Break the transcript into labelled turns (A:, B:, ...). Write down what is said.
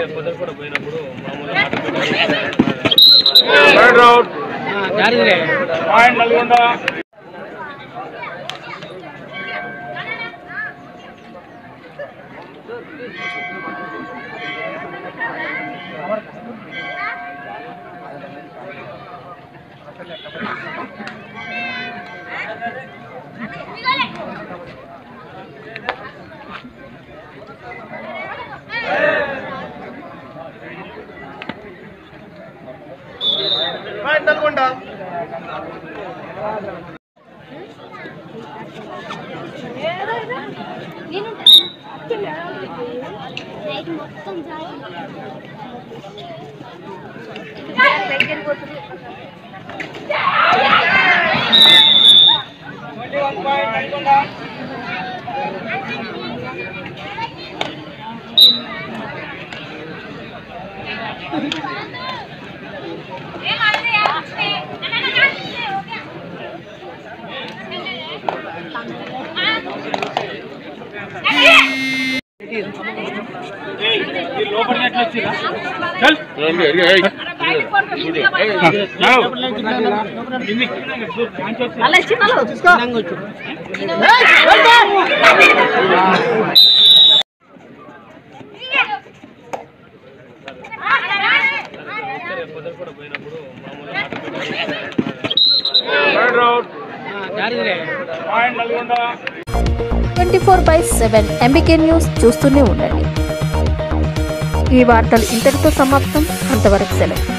A: పొద్దున కూడా పోయినప్పుడు మామూలుగా
B: third round point Nalgonda point Nalgonda
C: night మొత్తం
B: ట్వంటీ వన్ పాయింట్ నల్గొండ లోపలికి ఎట్లా వచ్చిరా చల్
A: పొద్దున కూడా పోయినప్పుడు మామూలుగా
B: third round point Nalgonda
D: twenty four by seven MBK news చూస్తూనే ఉండండి ఈ వార్తలు ఇంతటితో సమాప్తం అంతవరకు సెలవు